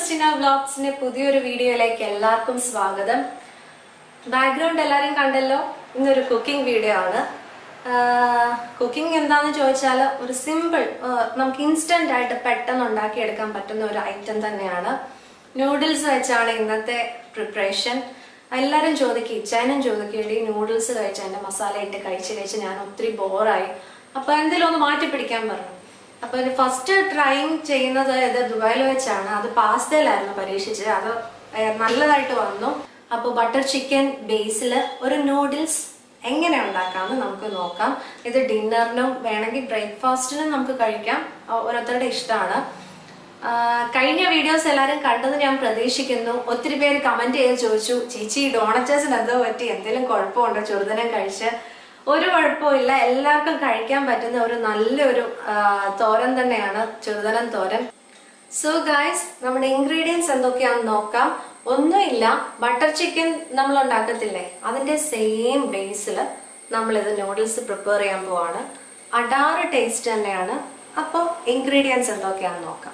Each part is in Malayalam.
ക്രിസ്റ്റിന വ്ലോഗ്സിന്റെ പുതിയൊരു വീഡിയോയിലേക്ക് എല്ലാവർക്കും സ്വാഗതം ബാക്ക്ഗ്രൗണ്ട് എല്ലാവരും കണ്ടല്ലോ ഇന്നൊരു കുക്കിംഗ് വീഡിയോ ആണ് കുക്കിംഗ് എന്താന്ന് ചോദിച്ചാൽ ഒരു സിമ്പിൾ നമുക്ക് ഇൻസ്റ്റന്റ് ആയിട്ട് പെട്ടെന്ന് ഉണ്ടാക്കിയെടുക്കാൻ പറ്റുന്ന ഒരു ഐറ്റം തന്നെയാണ് നൂഡിൽസ് വെച്ചാണ് ഇന്നത്തെ പ്രിപ്പറേഷൻ എല്ലാവരും ചോദിക്കും ഇച്ചാനും ചോദിക്കേണ്ടി നൂഡിൽസ് കഴിച്ച് എൻ്റെ മസാല ഇട്ട് കഴിച്ച് കഴിച്ച് ഞാൻ ഒത്തിരി ബോറായി അപ്പൊ എന്തെങ്കിലും ഒന്ന് മാറ്റി പിടിക്കാൻ പറഞ്ഞു അപ്പൊ ഫസ്റ്റ് ട്രൈം ചെയ്യുന്നത് ഇത് ദുബായിൽ വെച്ചാണ് അത് പാസ്തയിലായിരുന്നു പരീക്ഷിച്ചത് അത് ഏർ നല്ലതായിട്ട് വന്നു അപ്പോൾ ബട്ടർ ചിക്കൻ ബേസിൽ ഒരു നൂഡിൽസ് എങ്ങനെ ഉണ്ടാക്കാമെന്ന് നമുക്ക് നോക്കാം ഇത് ഡിന്നറിനും വേണമെങ്കിൽ ബ്രേക്ക്ഫാസ്റ്റിനും നമുക്ക് കഴിക്കാം ആ, ഓരോരുത്തരുടെ ഇഷ്ടമാണ് ആ, കഴിഞ്ഞ വീഡിയോസ് എല്ലാവരും കണ്ടത് ഞാൻ പ്രതീക്ഷിക്കുന്നു ഒത്തിരി പേര് കമന്റ് ചെയ്ത് ചോദിച്ചു ചേച്ചി ഡോണറ്റേഴ്സിന് എന്തോ പറ്റി എന്തെങ്കിലും കുഴപ്പമുണ്ടോ ചെറുതനം കഴിച്ച് ഒരു കുഴപ്പമില്ല എല്ലാവർക്കും കഴിക്കാൻ പറ്റുന്ന ഒരു നല്ലൊരു ആ, തോരൻ തന്നെയാണ് ചെറുതനം തോരൻ സോ ഗായ്സ് നമ്മുടെ ഇൻഗ്രീഡിയൻസ് എന്തൊക്കെയാണെന്ന് നോക്കാം ഒന്നുമില്ല ബട്ടർ ചിക്കൻ നമ്മൾ ഉണ്ടാക്കത്തില്ലേ അതിന്റെ സെയിം ബേസിൽ നമ്മൾ ഇത് നൂഡിൽസ് പ്രിപ്പയർ ചെയ്യാൻ പോവാണ് അടാറ് ടേസ്റ്റ് തന്നെയാണ് അപ്പോൾ ഇൻഗ്രീഡിയൻസ് എന്തൊക്കെയാണെന്ന് നോക്കാം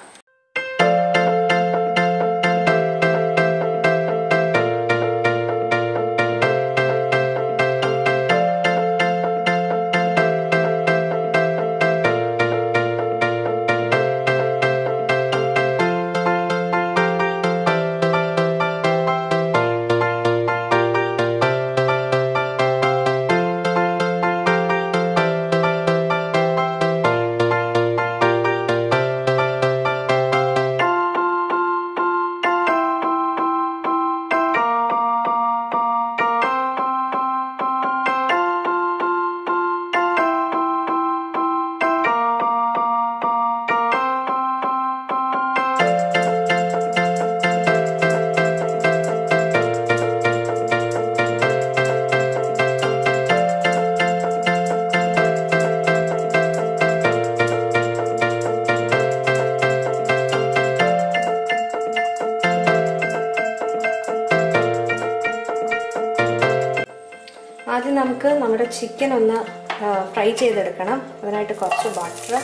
ആദ്യം നമുക്ക് നമ്മുടെ ചിക്കൻ ഒന്ന് ഫ്രൈ ചെയ്തെടുക്കണം അതിനായിട്ട് കുറച്ച് ബട്ടർ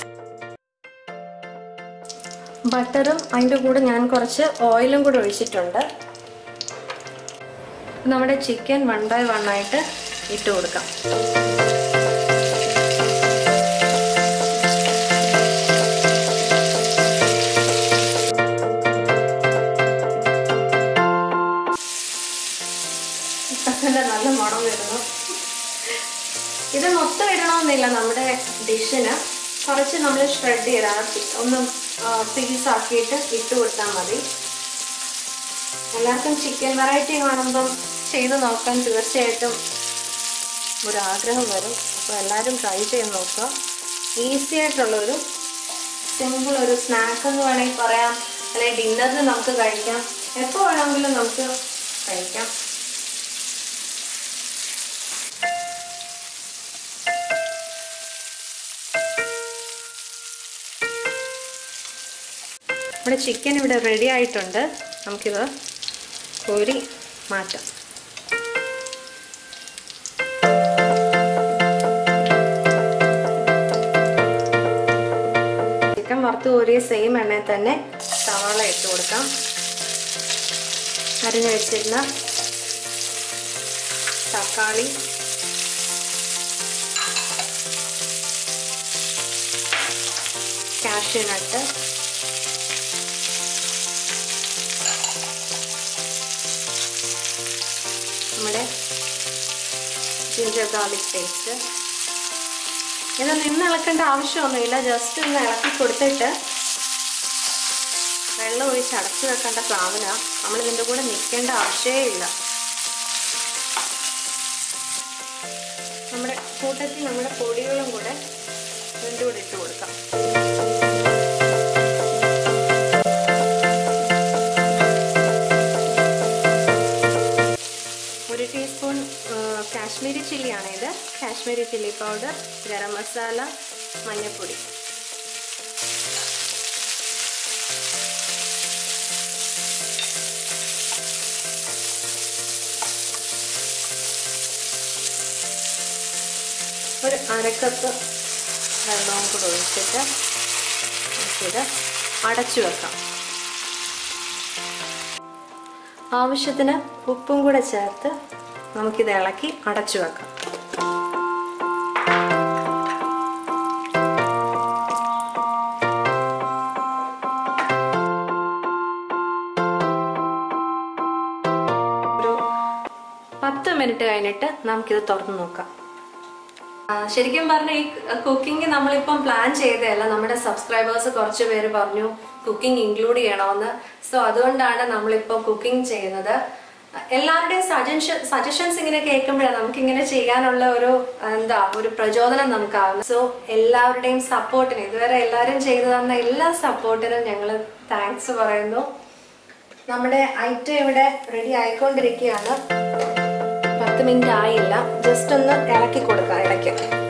ബട്ടറും അതിൻ്റെ കൂടെ ഞാൻ കുറച്ച് ഓയിലും കൂടെ ഒഴിച്ചിട്ടുണ്ട് നമ്മുടെ ചിക്കൻ വൺ ബൈ വൺ ആയിട്ട് ഇട്ട് കൊടുക്കാം ഇപ്പം തന്നെ നല്ല മണം വരുന്നു ഇത് മൊത്തം ഇടണമെന്നില്ല നമ്മുടെ ഡിഷിന് കുറച്ച് നമ്മൾ ഷ്രെഡ് ചെയ്ത് ഒന്ന് പീസ് ആക്കിയിട്ട് ഇട്ട് കൊടുത്താൽ മതി എല്ലാവർക്കും ചിക്കൻ വെറൈറ്റി കാണുമ്പം ചെയ്ത് നോക്കാൻ തീർച്ചയായിട്ടും ഒരു ആഗ്രഹം വരും അപ്പോൾ എല്ലാവരും ട്രൈ ചെയ്ത് നോക്കുക ഈസി ആയിട്ടുള്ളൊരു സിമ്പിൾ ഒരു സ്നാക്ക് എന്ന് വേണമെങ്കിൽ പറയാം അല്ലെങ്കിൽ ഡിന്നറിന് നമുക്ക് കഴിക്കാം എപ്പോൾ വേണമെങ്കിലും നമുക്ക് കഴിക്കാം നമ്മുടെ ചിക്കൻ ഇവിടെ റെഡി ആയിട്ടുണ്ട് നമുക്കിത് കോരി മാറ്റാം ചിക്കൻ വറുത്ത് കോരിയ സെയിം എണ്ണയിൽ തന്നെ സവാള ഇട്ട് കൊടുക്കാം അരിഞ്ഞു വെച്ചിരുന്ന തക്കാളി കാഷ്യൂ നട്ട് നമ്മുടെ ജിഞ്ചർ ഗാർലിക് പേസ്റ്റ് ഇത് നിന്ന് ഇളക്കേണ്ട ആവശ്യമൊന്നുമില്ല ജസ്റ്റ് ഒന്ന് ഇളക്കി കൊടുത്തിട്ട് വെള്ളം ഒഴിച്ച് അടച്ചു വെക്കേണ്ട സാധന നമ്മൾ ഇതിൻ്റെ കൂടെ നിൽക്കേണ്ട ആവശ്യമേ ഇല്ല നമ്മുടെ കൂട്ടത്തിൽ നമ്മുടെ പൊടികളും കൂടെ ഇതിൻ്റെ കൂടെ ഇട്ട് കൊടുക്കാം ഒരു ടീസ്പൂൺ കാശ്മീരി ചില്ലിയാണ് ഇത് കാശ്മീരി ചില്ലി പൗഡർ ഗരം മസാല മഞ്ഞൾപ്പൊടി ഒരു അരക്കപ്പ് വെള്ളവും കൂടെ ഒഴിച്ചിട്ട് നമുക്കിത് അടച്ചു വെക്കാം ആവശ്യത്തിന് ഉപ്പും കൂടെ ചേർത്ത് നമുക്കിത് ഇളക്കി അടച്ചു വെക്കാം ഒരു പത്ത് മിനിറ്റ് കഴിഞ്ഞിട്ട് നമുക്കിത് തുറന്നു നോക്കാം ആ, ശരിക്കും പറഞ്ഞ ഈ കുക്കിംഗ് നമ്മളിപ്പം പ്ലാൻ ചെയ്തതല്ല നമ്മുടെ സബ്സ്ക്രൈബേഴ്സ് കുറച്ച് പേര് പറഞ്ഞു കുക്കിംഗ് ഇൻക്ലൂഡ് ചെയ്യണമെന്ന് സോ അതുകൊണ്ടാണ് നമ്മളിപ്പോൾ കുക്കിംഗ് ചെയ്യുന്നത് എല്ലാവരുടെയും സജഷൻ സജഷൻസ് ഇങ്ങനെ കേൾക്കുമ്പോഴാണ് നമുക്ക് ഇങ്ങനെ ചെയ്യാനുള്ള ഒരു എന്താ ഒരു പ്രചോദനം നമുക്കാവുന്നത് സോ എല്ലാവരുടെയും സപ്പോർട്ടിന് ഇതുവരെ എല്ലാവരും ചെയ്തു തന്ന എല്ലാ സപ്പോർട്ടിനും ഞങ്ങൾ താങ്ക്സ് പറയുന്നു നമ്മുടെ ഐറ്റം ഇവിടെ റെഡി ആയിക്കൊണ്ടിരിക്കുകയാണ് പത്ത് മിനിറ്റ് ആയില്ല ജസ്റ്റ് ഒന്ന് ഇളക്കി കൊടുക്കാം ഇടയ്ക്ക്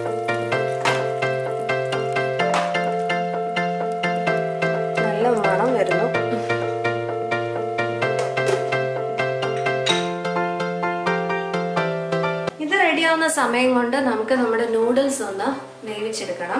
നല്ല മണം വരുന്നു ഇത് റെഡിയാവുന്ന സമയം കൊണ്ട് നമുക്ക് നമ്മുടെ നൂഡിൽസ് ഒന്ന് വേവിച്ചെടുക്കണം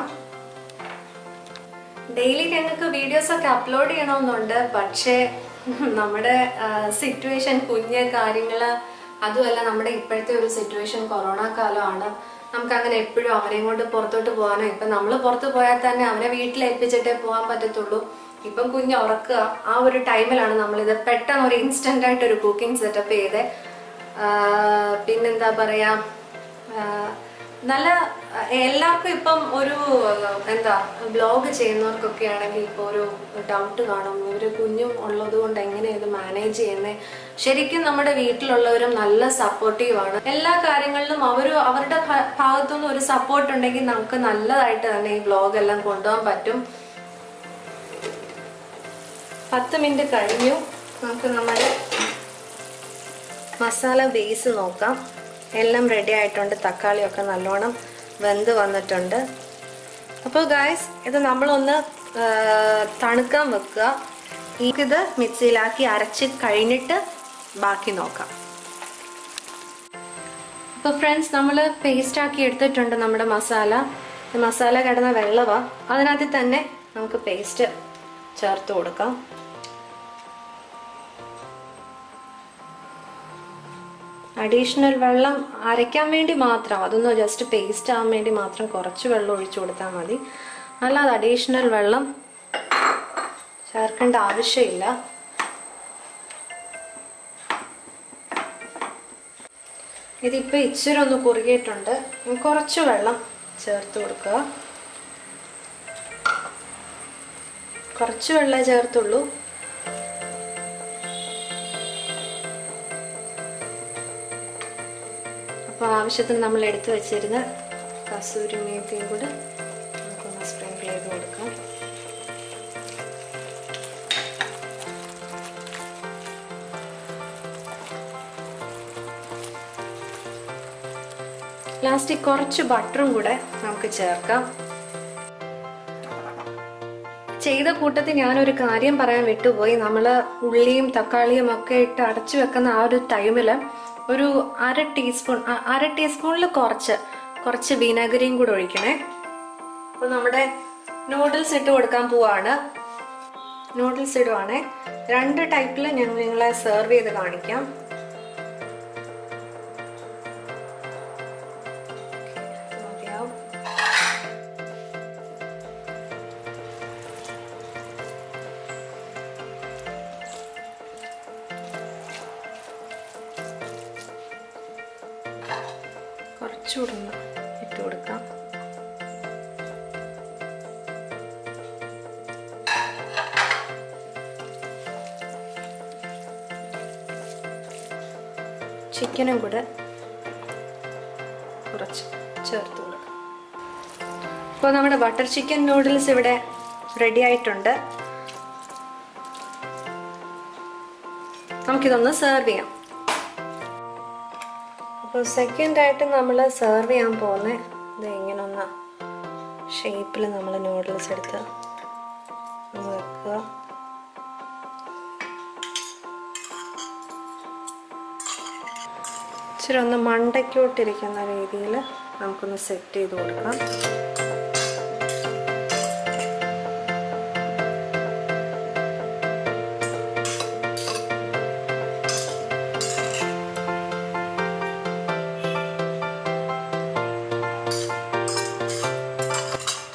ഡെയിലി ഞങ്ങൾക്ക് വീഡിയോസ് ഒക്കെ അപ്ലോഡ് ചെയ്യണമെന്നുണ്ട് പക്ഷേ നമ്മുടെ സിറ്റുവേഷൻ കുഞ്ഞ് കാര്യങ്ങള് അതുമല്ല നമ്മുടെ ഇപ്പോഴത്തെ ഒരു സിറ്റുവേഷൻ കൊറോണ കാലമാണ് നമുക്ക് അങ്ങനെ എപ്പോഴും അവരെയും കൊണ്ട് പുറത്തോട്ട് പോകാനോ ഇപ്പൊ നമ്മൾ പുറത്ത് പോയാൽ തന്നെ അവരെ വീട്ടിൽ ഏൽപ്പിച്ചിട്ടേ പോകാൻ പറ്റത്തുള്ളൂ ഇപ്പം കുഞ്ഞ് ഉറക്കുക ആ ഒരു ടൈമിലാണ് നമ്മളിത് പെട്ടെന്ന് ഒരു ഇൻസ്റ്റന്റ് ആയിട്ട് ഒരു കുക്കിംഗ് സെറ്റപ്പ് ചെയ്ത് പിന്നെന്താ പറയാ ആ, നല്ല ആ, എല്ലാവർക്കും ഇപ്പം ഒരു ആ, എന്താ ബ്ലോഗ് ചെയ്യുന്നവർക്കൊക്കെ ആണെങ്കിൽ ഇപ്പോൾ ഒരു ഡൗട്ട് കാണും ഒരു കുഞ്ഞും ഉള്ളത് കൊണ്ട് എങ്ങനെ ഇത് മാനേജ് ചെയ്യുന്നത് ശരിക്കും നമ്മുടെ വീട്ടിലുള്ളവരും നല്ല സപ്പോർട്ടീവ് ആണ് എല്ലാ കാര്യങ്ങളിലും അവർ അവരുടെ ഭ- ഭാഗത്തുനിന്ന് ഒരു സപ്പോർട്ട് ഉണ്ടെങ്കിൽ നമുക്ക് നല്ലതായിട്ട് തന്നെ ഈ ബ്ലോഗ് എല്ലാം കൊണ്ടുപോകാൻ പറ്റും പത്ത് മിനിറ്റ് കഴിഞ്ഞു നമുക്ക് നമ്മുടെ മസാല ബേസ് നോക്കാം എല്ലാം റെഡി ആയിട്ടുണ്ട് തക്കാളിയൊക്കെ നല്ലോണം വെന്ത് വന്നിട്ടുണ്ട് അപ്പോൾ ഗായ്സ് ഇത് നമ്മളൊന്ന് ആ, തണുക്കാൻ വെക്കുക ഇത് മിക്സിയിലാക്കി അരച്ച് കഴിഞ്ഞിട്ട് ബാക്കി നോക്കാം അപ്പോൾ ഫ്രണ്ട്സ് നമ്മൾ പേസ്റ്റ് ആക്കി എടുത്തിട്ടുണ്ട് നമ്മുടെ മസാല ഈ മസാല കിടന്ന വെള്ളവാ അതിനകത്ത് തന്നെ നമുക്ക് പേസ്റ്റ് ചേർത്ത് കൊടുക്കാം അഡീഷണൽ വെള്ളം അരയ്ക്കാൻ വേണ്ടി മാത്രം അതൊന്ന് ജസ്റ്റ് പേസ്റ്റ് ആവാൻ വേണ്ടി മാത്രം കുറച്ച് വെള്ളം ഒഴിച്ചു കൊടുത്താൽ മതി അല്ലാതെ അഡീഷണൽ വെള്ളം ചേർക്കേണ്ട ആവശ്യമില്ല ഇതിപ്പോൾ ഇച്ചിരി ഒന്ന് കുറുകിയിട്ടുണ്ട് ഇനി കുറച്ച് വെള്ളം ചേർത്ത് കൊടുക്കുക കുറച്ച് വെള്ളം ചേർത്തുള്ളൂ അപ്പോൾ ആവശ്യത്തിന് നമ്മൾ എടുത്തു വെച്ചിരുന്ന കസൂരി മേത്തിയും കൂടെ നമുക്കൊന്ന് സ്പ്രിങ്കിൾ ചെയ്ത് കൊടുക്കാം ലാസ്റ്റ് കുറച്ച് ബട്ടറും കൂടെ നമുക്ക് ചേർക്കാം ചെയ്ത കൂട്ടത്തിൽ ഞാനൊരു കാര്യം പറയാൻ വിട്ടുപോയി നമ്മൾ ഉള്ളിയും തക്കാളിയും ഒക്കെ ഇട്ട് അടച്ചു വെക്കുന്ന ആ ഒരു ടൈമിൽ ഒരു അര ടീസ്പൂൺ അ- അര ടീസ്പൂണിൽ കുറച്ച് കുറച്ച് വിനാഗിരിയും കൂടെ ഒഴിക്കണേ അപ്പോൾ നമ്മുടെ നൂഡിൽസ് ഇട്ട് കൊടുക്കാൻ പോവാണ് നൂഡിൽസ് ഇടുവാണേ രണ്ട് ടൈപ്പിൽ ഞങ്ങൾ നിങ്ങളെ സെർവ് ചെയ്ത് കാണിക്കാം ഇത് മതിയാവും കുറച്ചുകൂടെ ഒന്ന് ഇട്ട് കൊടുക്കാം ചിക്കനും കൂടെ കുറച്ച് ചേർത്ത് കൊടുക്കാം ഇപ്പോൾ നമ്മുടെ ബട്ടർ ചിക്കൻ നൂഡിൽസ് ഇവിടെ റെഡി ആയിട്ടുണ്ട് നമുക്കിതൊന്ന് സെർവ് ചെയ്യാം അപ്പോൾ സെക്കൻഡ് ആയിട്ട് നമ്മൾ സെർവ് ചെയ്യാൻ പോകുന്നത് ഇത് ഇങ്ങനെ ഒന്ന് ഷേപ്പിൽ നമ്മൾ നൂഡിൽസ് എടുത്ത് ഒന്ന് വെക്കുക ഇച്ചിരി ഒന്ന് മണ്ടയ്ക്കോട്ടിരിക്കുന്ന രീതിയിൽ നമുക്കൊന്ന് സെറ്റ് ചെയ്ത് കൊടുക്കാം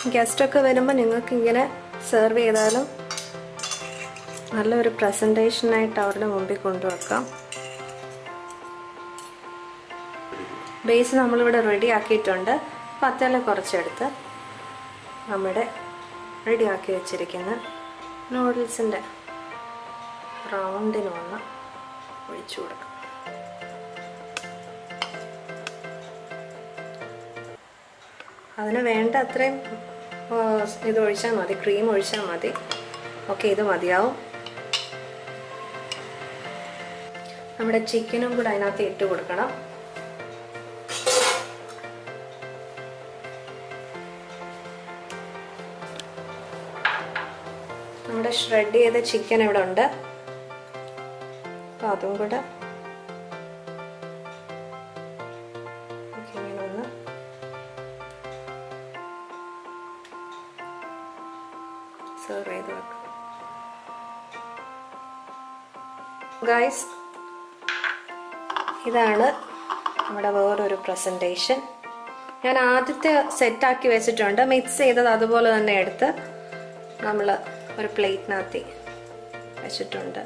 ഗസ്റ്റൊക്കെ വരുമ്പോൾ നിങ്ങൾക്ക് ഇങ്ങനെ സെർവ് ചെയ്താലും നല്ലൊരു പ്രസൻറ്റേഷനായിട്ട് അവരുടെ മുമ്പിൽ കൊണ്ടുവെക്കാം ബേസ് നമ്മളിവിടെ റെഡി ആക്കിയിട്ടുണ്ട് പത്തല കുറച്ചെടുത്ത് നമ്മുടെ റെഡി ആക്കി വെച്ചിരിക്കുന്ന നൂഡിൽസിൻ്റെ റൗണ്ടിനൊന്ന് ഒഴിച്ചു കൊടുക്കാം അതിന് വേണ്ട അത്രയും ആ, ഇത് ഒഴിച്ചാൽ മതി ക്രീം ഒഴിച്ചാൽ മതി ഓക്കെ ഇത് മതിയാവും നമ്മുടെ ചിക്കനും കൂടെ അതിനകത്ത് ഇട്ട് കൊടുക്കണം നമ്മുടെ ഷ്രെഡ് ചെയ്ത ചിക്കൻ ഇവിടെ ഉണ്ട് അപ്പോൾ അതും കൂടെ ഓക്കെ, ഇങ്ങനെ ഒന്ന് സെർവ് ചെയ്ത് വെക്കാം ഗൈസ് ഇതാണ് നമ്മുടെ വേറൊരു പ്രസൻറ്റേഷൻ ഞാൻ ആദ്യത്തെ സെറ്റാക്കി വെച്ചിട്ടുണ്ട് മിക്സ് ചെയ്തത് അതുപോലെ തന്നെ എടുത്ത് നമ്മൾ ഒരു പ്ലേറ്റിനകത്ത് വെച്ചിട്ടുണ്ട്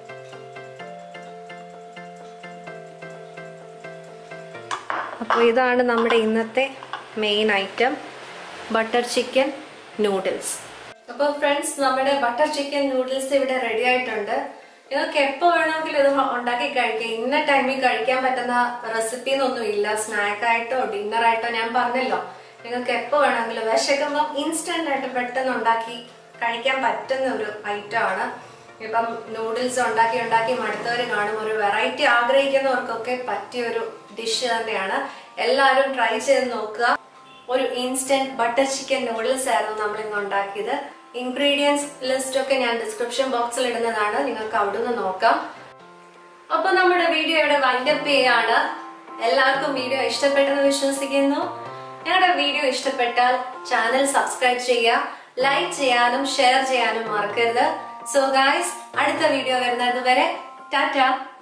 അപ്പോൾ ഇതാണ് നമ്മുടെ ഇന്നത്തെ main item butter chicken noodles അപ്പോൾ ഫ്രണ്ട്സ് നമ്മുടെ ബട്ടർ ചിക്കൻ നൂഡിൽസ് ഇവിടെ റെഡി ആയിട്ടുണ്ട് നിങ്ങൾക്ക് എപ്പോൾ വേണമെങ്കിലും ഇത് ഉണ്ടാക്കി കഴിക്കാം ഇന്ന ടൈമിൽ കഴിക്കാൻ പറ്റുന്ന റെസിപ്പി എന്നൊന്നും ഇല്ല സ്നാക്കായിട്ടോ ഡിന്നറായിട്ടോ ഞാൻ പറഞ്ഞല്ലോ നിങ്ങൾക്ക് എപ്പോൾ വേണമെങ്കിലും വിശക്കുമ്പോൾ ഇൻസ്റ്റന്റ് ആയിട്ട് പെട്ടെന്ന് ഉണ്ടാക്കി കഴിക്കാൻ പറ്റുന്ന ഒരു ഐറ്റം ആണ് ഇപ്പം നൂഡിൽസ് ഉണ്ടാക്കി ഉണ്ടാക്കി മടുത്തവർ കാണും ഒരു വെറൈറ്റി ആഗ്രഹിക്കുന്നവർക്കൊക്കെ പറ്റിയ ഒരു ഡിഷ് തന്നെയാണ് എല്ലാവരും ട്രൈ ചെയ്ത് നോക്കുക ഒരു ഇൻസ്റ്റന്റ് ബട്ടർ ചിക്കൻ നൂഡിൽസ് ആയിരുന്നു നമ്മൾ ഇന്ന് ഉണ്ടാക്കിയത് ഇൻഗ്രീഡിയൻസ് ലിസ്റ്റ് ഒക്കെ ഞാൻ ഡിസ്ക്രിപ്ഷൻ ബോക്സിൽ ഇടുന്നതാണ് നിങ്ങൾക്ക് അവിടുന്ന് നോക്കാം അപ്പൊ നമ്മുടെ വീഡിയോ ഇവിടെ വൈൻഡപ്പ് ചെയ്യാണ് എല്ലാവർക്കും വീഡിയോ ഇഷ്ടപ്പെട്ടെന്ന് വിശ്വസിക്കുന്നു ഞങ്ങളുടെ വീഡിയോ ഇഷ്ടപ്പെട്ടാൽ ചാനൽ സബ്സ്ക്രൈബ് ചെയ്യുക ലൈക്ക് ചെയ്യാനും ഷെയർ ചെയ്യാനും മറക്കരുത് സോ ഗായ്സ് അടുത്ത വീഡിയോ വരുന്നത് വരെ ടാറ്റ